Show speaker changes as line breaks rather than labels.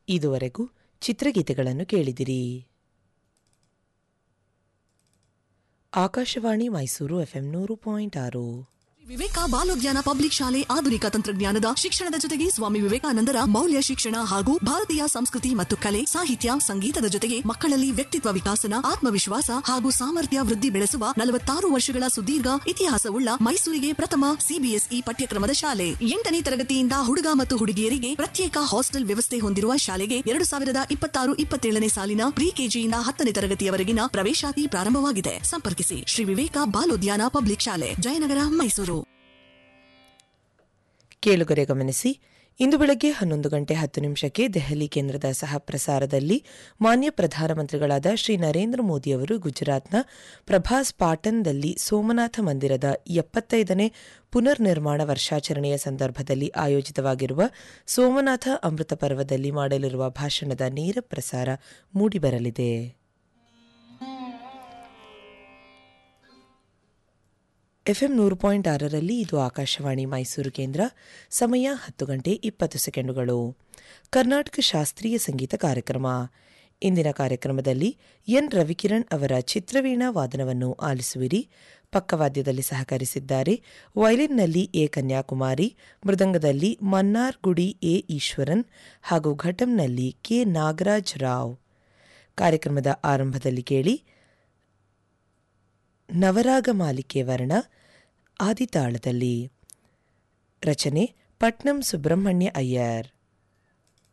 ಇದುವರೆಗೂ ಚಿತ್ರಗೀತೆಗಳನ್ನು ಕೇಳಿದಿರಿ ಆಕಾಶವಾಣಿ ಮೈಸೂರು ಎಫ್ಎಂ ನೂರು ಪಾಯಿಂಟ್ ಆರು
ವಿವೇಕ ಬಾಲೋಜ್ಞಾನ ಪಬ್ಲಿಕ್ ಶಾಲೆ ಆಧುನಿಕ ತಂತ್ರಜ್ಞಾನದ ಶಿಕ್ಷಣದ ಜೊತೆಗೆ ಸ್ವಾಮಿ ವಿವೇಕಾನಂದರ ಮೌಲ್ಯ ಶಿಕ್ಷಣ ಹಾಗೂ ಭಾರತೀಯ ಸಂಸ್ಕೃತಿ ಮತ್ತು ಕಲೆ ಸಾಹಿತ್ಯ ಸಂಗೀತದ ಜೊತೆಗೆ ಮಕ್ಕಳಲ್ಲಿ ವ್ಯಕ್ತಿತ್ವ ವಿಕಾಸನ ಆತ್ಮವಿಶ್ವಾಸ ಹಾಗೂ ಸಾಮರ್ಥ್ಯ ವೃದ್ಧಿ ಬೆಳೆಸುವ ನಲವತ್ತಾರು ವರ್ಷಗಳ ಸುದೀರ್ಘ ಇತಿಹಾಸವುಳ್ಳ ಮೈಸೂರಿಗೆ ಪ್ರಥಮ ಸಿಬಿಎಸ್ಇ ಪಠ್ಯಕ್ರಮದ ಶಾಲೆ ಎಂಟನೇ ತರಗತಿಯಿಂದ ಹುಡುಗ ಮತ್ತು ಹುಡುಗಿಯರಿಗೆ ಪ್ರತ್ಯೇಕ ಹಾಸ್ಟೆಲ್ ವ್ಯವಸ್ಥೆ ಹೊಂದಿರುವ ಶಾಲೆಗೆ ಎರಡು ಸಾವಿರದ ಇಪ್ಪತ್ತಾರು ಇಪ್ಪತ್ತೇಳನೇ ಸಾಲಿನ ಪ್ರಿ ಕೆಜಿಯಿಂದ ಹತ್ತನೇ ತರಗತಿಯವರೆಗಿನ ಪ್ರವೇಶಾತಿ ಪ್ರಾರಂಭವಾಗಿದೆ ಸಂಪರ್ಕಿಸಿ ಶ್ರೀ ವಿವೇಕ ಬಾಲೋದ್ಯಾನ ಪಬ್ಲಿಕ್ ಶಾಲೆ ಜಯನಗರ ಮೈಸೂರು
ಕೇಳುಗರೆ ಗಮನಿಸಿ ಇಂದು ಬೆಳಗ್ಗೆ ಹನ್ನೊಂದು ಗಂಟೆ ಹತ್ತು ನಿಮಿಷಕ್ಕೆ ದೆಹಲಿ ಕೇಂದ್ರದ ಸಹ ಪ್ರಸಾರದಲ್ಲಿ ಮಾನ್ಯ ಪ್ರಧಾನಮಂತ್ರಿಗಳಾದ ಶ್ರೀ ನರೇಂದ್ರ ಮೋದಿಯವರು ಗುಜರಾತ್ನ ಪ್ರಭಾಸ್ ಪಾಟನ್ದಲ್ಲಿ ಸೋಮನಾಥ ಮಂದಿರದ ಎಪ್ಪತ್ತೈದನೇ ಪುನರ್ ನಿರ್ಮಾಣ ವರ್ಷಾಚರಣೆಯ ಸಂದರ್ಭದಲ್ಲಿ ಆಯೋಜಿತವಾಗಿರುವ ಸೋಮನಾಥ ಅಮೃತ ಪರ್ವದಲ್ಲಿ ಮಾಡಲಿರುವ ಭಾಷಣದ ನೇರ ಪ್ರಸಾರ ಮೂಡಿಬರಲಿದೆ ಎಫ್ಎಂ ನೂರು ಪಾಯಿಂಟ್ ಆರರಲ್ಲಿ ಇದು ಆಕಾಶವಾಣಿ ಮೈಸೂರು ಕೇಂದ್ರ ಸಮಯ ಹತ್ತು ಗಂಟೆ ಇಪ್ಪತ್ತು ಸೆಕೆಂಡುಗಳು ಕರ್ನಾಟಕ ಶಾಸ್ತ್ರೀಯ ಸಂಗೀತ ಕಾರ್ಯಕ್ರಮ ಇಂದಿನ ಕಾರ್ಯಕ್ರಮದಲ್ಲಿ ಎನ್ ರವಿಕಿರಣ್ ಅವರ ಚಿತ್ರವೀಣಾ ವಾದನವನ್ನು ಆಲಿಸುವಿರಿ ಪಕ್ಕವಾದ್ಯದಲ್ಲಿ ಸಹಕರಿಸಿದ್ದಾರೆ ವಯಲಿನ್ನಲ್ಲಿ ಎ ಕನ್ಯಾಕುಮಾರಿ ಮೃದಂಗದಲ್ಲಿ ಮನ್ನಾರ್ ಗುಡಿ ಎ ಈಶ್ವರನ್ ಹಾಗೂ ಘಟಂನಲ್ಲಿ ಕೆ ನಾಗರಾಜ್ ರಾವ್ ಕಾರ್ಯಕ್ರಮದ ಆರಂಭದಲ್ಲಿ ಕೇಳಿ ನವರಾಗ ಮಾಲಿಕೆ ವರ್ಣ ಆದಿತಾಳದಲ್ಲಿ ರಚನೆ ಪಟ್ನಂ ಸುಬ್ರಹ್ಮಣ್ಯ ಅಯ್ಯರ್